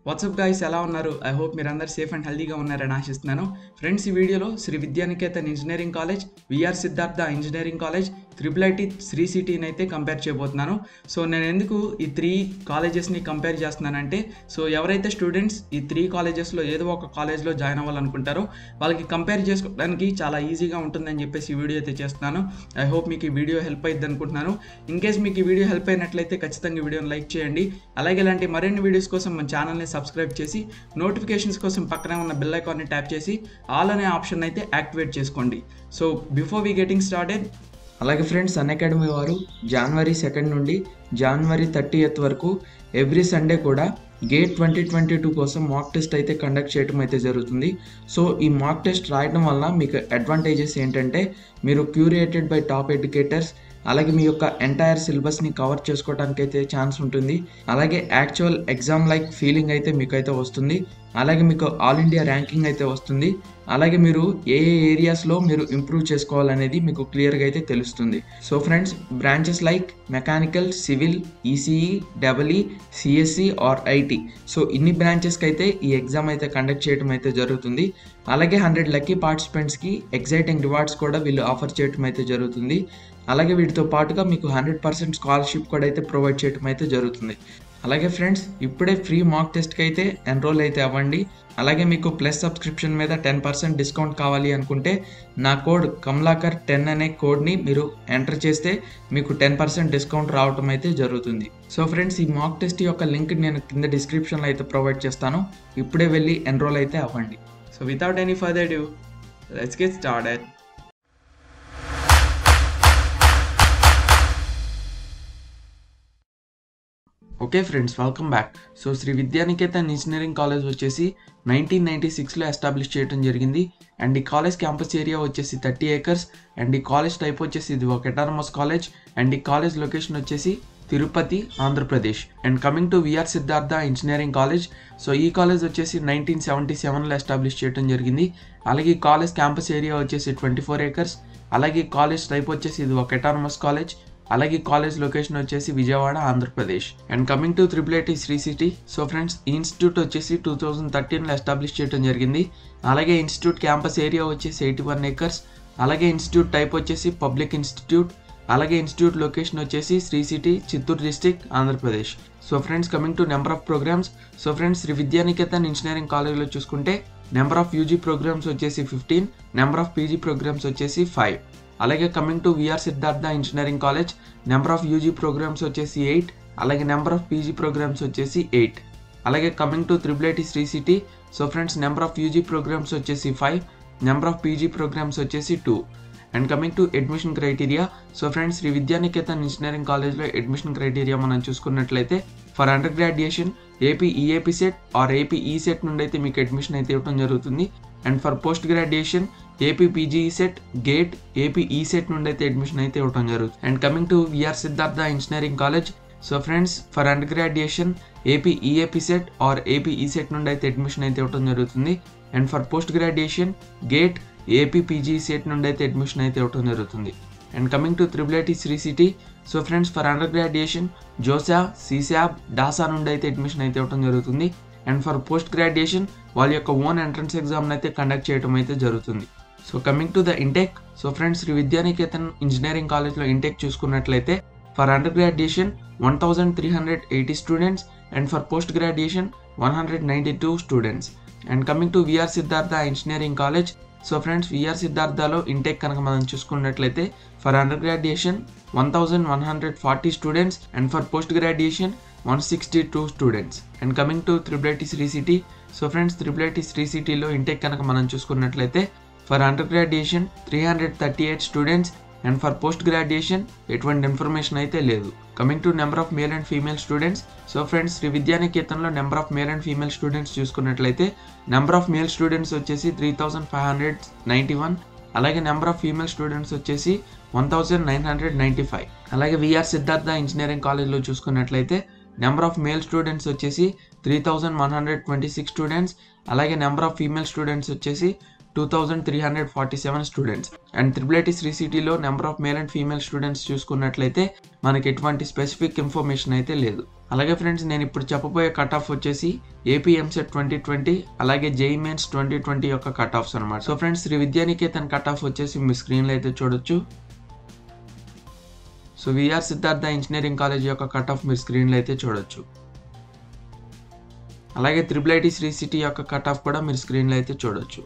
WhatsApp guys ఎలా ఉన్నారు I hope మీరందరూ సేఫ్ అండ్ హెల్దీగా ఉన్నారని ఆశిస్తున్నాను ఫ్రెండ్స్ ఈ వీడియోలో Sri Vidyanikethan engineering college VR Siddhartha engineering college triple IT Sri సిటీని అయితే కంపేర్ చేయబోతున్నాను సో నేను ఎందుకు ఈ త్రీ కాలేజెస్ని కంపేర్ చేస్తున్నానంటే సో ఎవరైతే స్టూడెంట్స్ ఈ త్రీ కాలేజెస్లో ఏదో ఒక కాలేజ్లో జాయిన్ అవ్వాలనుకుంటారో వాళ్ళకి కంపేర్ చేసుకోవడానికి చాలా ఈజీగా ఉంటుందని చెప్పేసి ఈ వీడియో అయితే చేస్తున్నాను ఐ హోప్ మీకు ఈ వీడియో హెల్ప్ అయింది అనుకుంటున్నాను ఇన్ కేస్ మీకు ఈ వీడియో హెల్ప్ అయినట్లయితే ఖచ్చితంగా ఈ వీడియోని లైక్ చేయండి అలాగే ఇలాంటి మరిన్ని వీడియోస్ కోసం మన ఛానల్ని సబ్స్క్రైబ్ చేసి నోటిఫికేషన్స్ కోసం పక్కనే ఉన్న బెల్ ఐకాన్ని ట్యాప్ చేసి ఆల్ అనే ఆప్షన్ అయితే యాక్టివేట్ చేసుకోండి so before we getting started అలాగే ఫ్రెండ్స్ అన్ అకాడమీ వారు జనవరి సెకండ్ నుండి జనవరి థర్టీ వరకు ఎవ్రీ సండే కూడా గేట్ ట్వంటీ ట్వంటీ టూ కోసం మాక్ టెస్ట్ అయితే కండక్ట్ చేయడం అయితే జరుగుతుంది సో ఈ మాక్ టెస్ట్ రాయడం వల్ల మీకు అడ్వాంటేజెస్ ఏంటంటే మీరు క్యూరియేటెడ్ బై టాప్ ఎడ్యుకేటర్స్ అలాగే మీ యొక్క ఎంటైర్ సిలబస్ని కవర్ చేసుకోవడానికి అయితే ఛాన్స్ ఉంటుంది అలాగే యాక్చువల్ ఎగ్జామ్ లైక్ ఫీలింగ్ అయితే మీకు అయితే వస్తుంది అలాగే మీకు ఆల్ ఇండియా ర్యాంకింగ్ అయితే వస్తుంది అలాగే మీరు ఏ ఏ ఏరియాస్లో మీరు ఇంప్రూవ్ చేసుకోవాలనేది మీకు క్లియర్గా అయితే తెలుస్తుంది so friends branches like mechanical civil ECE double E CSE or IT so ఇన్ని బ్రాంచెస్కి అయితే ఈ ఎగ్జామ్ అయితే కండక్ట్ చేయడం అయితే జరుగుతుంది అలాగే హండ్రెడ్ లక్కీ పార్టిసిపెంట్స్కి ఎగ్జైటింగ్ రివార్డ్స్ కూడా వీళ్ళు ఆఫర్ చేయడం అయితే జరుగుతుంది అలాగే వీటితో పాటుగా మీకు హండ్రెడ్ పర్సెంట్ స్కాలర్షిప్ కూడా అయితే ప్రొవైడ్ చేయడం అయితే జరుగుతుంది అలాగే ఫ్రెండ్స్ ఇప్పుడే ఫ్రీ మాక్ టెస్ట్కి అయితే ఎన్రోల్ అయితే అవ్వండి అలాగే మీకు ప్లస్ సబ్స్క్రిప్షన్ మీద టెన్ పర్సెంట్ డిస్కౌంట్ కావాలి అనుకుంటే నా కోడ్ కమలాకర్ టెన్ అనే కోడ్ని మీరు ఎంటర్ చేస్తే మీకు టెన్ పర్సెంట్ డిస్కౌంట్ రావటం అయితే జరుగుతుంది సో ఫ్రెండ్స్ ఈ మాక్ టెస్ట్ యొక్క లింక్ నేను కింద డిస్క్రిప్షన్లో అయితే ప్రొవైడ్ చేస్తాను ఇప్పుడే వెళ్ళి ఎన్రోల్ అయితే అవ్వండి so without any further due let's get started okay friends welcome back so Sri Vidyanikethan engineering college వచ్చేసి నైన్టీన్ నైన్టీ సిక్స్లో ఎస్టాబ్లిష్ చేయడం జరిగింది అండ్ ఈ కాలేజ్ క్యాంపస్ ఏరియా వచ్చేసి థర్టీ ఏకర్స్ అండ్ ఈ కాలేజ్ టైప్ వచ్చేసి ఇది ఒక ఎటానమస్ కాలేజ్ అండ్ ఈ కాలేజ్ లొకేషన్ వచ్చేసి Tirupati Andhra Pradesh and coming to VR Siddhartha engineering college so ఈ కాలేజ్ వచ్చేసి నైన్టీన్ సెవెంటీ సెవెన్లో ఎస్టాబ్లిష్ చేయడం జరిగింది అలాగే ఈ కాలేజ్ క్యాంపస్ ఏరియా వచ్చేసి ట్వంటీ ఫోర్ ఏకర్స్ అలాగే కాలేజ్ టైప్ వచ్చేసి ఇది ఒక ఎటానమస్ కాలేజ్ అలాగే కాలేజ్ లొకేషన్ వచ్చేసి Vijayawada Andhra Pradesh and coming to triple IT Sri City so friends ఈ ఇన్స్టిట్యూట్ వచ్చేసి టూ థౌజండ్ థర్టీన్లో ఎస్టాబ్లిష్ చేయడం జరిగింది అలాగే ఇన్స్టిట్యూట్ క్యాంపస్ ఏరియా వచ్చేసి ఎయిటీ వన్ ఏకర్స్ అలాగే ఇన్స్టిట్యూట్ టైప్ వచ్చేసి పబ్లిక్ ఇన్స్టిట్యూట్ అలాగే ఇన్స్టిట్యూట్ లొకేషన్ వచ్చేసి Sri City Chittoor district Andhra Pradesh so friends coming to number of programmes so friends Shri Vidyanikethan engineering కాలేజ్లో చూసుకుంటే నెంబర్ ఆఫ్ యూజీ ప్రోగ్రామ్స్ వచ్చేసి fifteen number of PG programmes వచ్చేసి five అలాగే coming to VR Siddhartha engineering college number of UG programmes వచ్చేసి eight అలాగే number of PG programmes వచ్చేసి eight అలాగే coming to triple IT Sri City so friends number of UG programmes వచ్చేసి five number of PG programmes వచ్చేసి two and coming to admission criteria so friends Shri Vidyanikethan engineering కాలేజ్లో admission criteria మనం చూసుకున్నట్లయితే for under graduation AP EAP CET or AP E CET నుండి అయితే మీకు admission అయితే ఇవ్వడం జరుగుతుంది and for post graduation AP PG CET GATE AP E CET నుండి అయితే అడ్మిషన్ అయితే ఇవ్వడం జరుగుతుంది and coming to VR Siddhartha engineering college so friends for under graduation AP EAP CET or AP E CET నుండి అయితే అడ్మిషన్ అయితే ఇవ్వడం జరుగుతుంది and for post graduation GATE AP PG CET నుండి అయితే అడ్మిషన్ అయితే ఇవ్వడం జరుగుతుంది and coming to triple IT Sri City so friends for under graduation JoSAA CSAB DASA నుండి అయితే అడ్మిషన్ అయితే ఇవ్వడం జరుగుతుంది అండ్ ఫర్ పోస్ట్ గ్రాడ్యుయేషన్ వాళ్ళ యొక్క ఓన్ ఎంట్రన్స్ ఎగ్జామ్ అయితే కండక్ట్ చేయడం అయితే జరుగుతుంది so coming to the intake so friends Shri Vidyanikethan engineering కాలేజ్లో ఇంటెక్ చూసుకున్నట్లయితే for under graduation one thousand three hundred eighty students and for post graduation one hundred ninety two students and coming to VR Siddhartha engineering college so friends VR సిద్ధార్థలో intake కనుక మనం చూసుకున్నట్లయితే for under graduation one thousand one hundred forty students and for post graduation one sixty two students and coming to triple IT Sri City so friends triple IT Sri సిటీలో intake కనుక మనం చూసుకున్నట్లయితే for under graduation three hundred thirty eight students and for post graduation ఎటువంటి information అయితే లేదు coming to number of male and female students so friends Sri విద్యానికేతన్లో number of male and female students చూసుకున్నట్లయితే number of male students వచ్చేసి three thousand five hundred ninety one అలాగే number of female students వచ్చేసి one thousand nine hundred ninety five అలాగే VR Siddhartha engineering కాలేజ్లో చూసుకున్నట్లయితే number of male students వచ్చేసి three thousand one hundred twenty six students అలాగే number of female students వచ్చేసి two thousand three hundred forty seven students and triple IT Sri సిటీలో number of male and female students చూసుకున్నట్లయితే మనకి ఎటువంటి specific information అయితే లేదు అలాగే ఫ్రెండ్స్ నేను ఇప్పుడు చెప్పబోయే కట్ ఆఫ్ వచ్చేసి ఏపీ ఎంసెట్ ట్వంటీ ట్వంటీ అలాగే జేఈ మెయిన్స్ ట్వంటీ ట్వంటీ యొక్క కట్ ఆఫ్స్ అనమాట so friends Shri Vidyanikethan cut off వచ్చేసి మీ స్క్రీన్లో అయితే చూడొచ్చు so VR Siddhartha engineering college యొక్క కట్ ఆఫ్ మీరు స్క్రీన్లో అయితే చూడొచ్చు అలాగే త్రిబుల్ ఐటీ శ్రీ సిటీ యొక్క కట్ ఆఫ్ కూడా మీరు స్క్రీన్లో అయితే చూడొచ్చు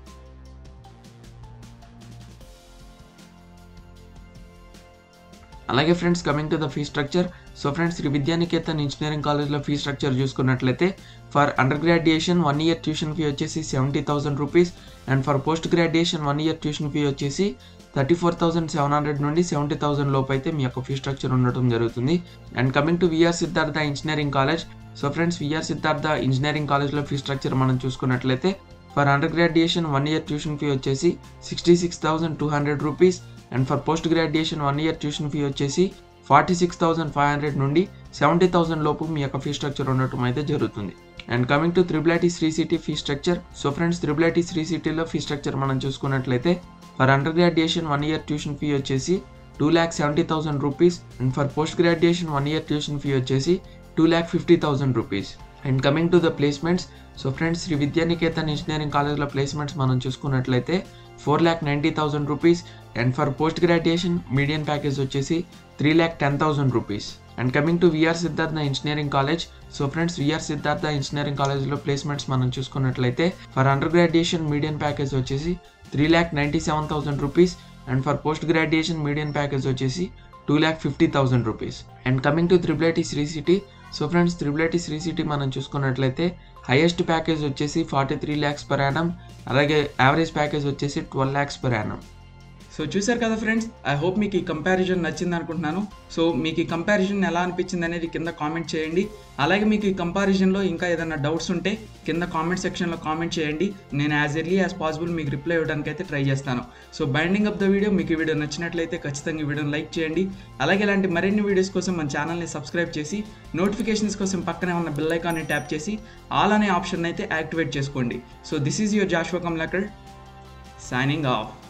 అలాగే friends coming to the fee structure so friends Shri Vidyanikethan engineering కాలేజ్లో ఫీ స్ట్రక్చర్ చూసుకున్నట్లయితే for under graduation one year tuition fee వచ్చేసి seventy thousand rupees and for post graduation one year tuition fee వచ్చేసి thirty four thousand seven hundred నుండి seventy thousand లోపు అయితే మీ యొక్క fee structure ఉండటం జరుగుతుంది and coming to VR Siddhartha engineering college so friends VR Siddhartha engineering కాలేజ్లో ఫీ స్ట్రక్చర్ మనం చూసుకున్నట్లయితే for under graduation one year tuition fee వచ్చేసి sixty six thousand two hundred rupees and for post graduation one year tuition fee వచ్చేసి forty six thousand five hundred నుండి seventy thousand లోపు మీ యొక్క fee structure ఉండటం అయితే జరుగుతుంది and coming to triple IT Sri City fee structure so friends triple IT Sri సిటీలో fee structure మనం చూసుకున్నట్లయితే for under graduation one year tuition fee వచ్చేసి two lakh seventy thousand rupees and for post graduation one year tuition fee వచ్చేసి two lakh fifty thousand rupees and coming to the placements so friends Shri Vidyanikethan engineering కాలేజ్లో placements మనం చూసుకున్నట్లయితే four lakh ninety thousand rupees and for post graduation medium package వచ్చేసి three lakh ten thousand rupees and coming to VR Siddhartha engineering college so friends VR Siddhartha engineering కాలేజ్లో placements మనం చూసుకున్నట్లయితే for under graduation medium package వచ్చేసి three lakh ninety seven thousand rupees and for post graduation medium package వచ్చేసి two lakh fifty thousand rupees and coming to triple IT Sri City so friends triple IT Sri City మనం చూసుకున్నట్లయితే highest package వచ్చేసి forty three lakhs per annum అలాగే average package వచ్చేసి twelve lakhs per annum so చూసారు కదా friends I hope మీకు ఈ కంపారిజన్ నచ్చింది అనుకుంటున్నాను సో మీకు ఈ కంపారిజన్ ఎలా అనిపించింది అనేది కింద కామెంట్ చేయండి అలాగే మీకు ఈ కంపారిజన్లో ఇంకా ఏదైనా డౌట్స్ ఉంటే కింద కామెంట్ సెక్షన్లో కామెంట్ చేయండి నేను యాజ్ ఎర్లీ యాజ్ పాసిబుల్ మీకు రిప్లై ఇవ్వడానికి అయితే ట్రై చేస్తాను so winding up the video మీకు ఈ వీడియో నచ్చినట్లయితే ఖచ్చితంగా ఈ వీడియోని లైక్ చేయండి అలాగే ఇలాంటి మరిన్ని వీడియోస్ కోసం మన ఛానల్ని సబ్స్క్రైబ్ చేసి నోటిఫికేషన్స్ కోసం పక్కనే ఉన్న బెల్ ఐకాన్ని ట్యాప్ చేసి ఆల్ అనే ఆప్షన్ అయితే యాక్టివేట్ చేసుకోండి so this is your Joshua Kamlakar signing of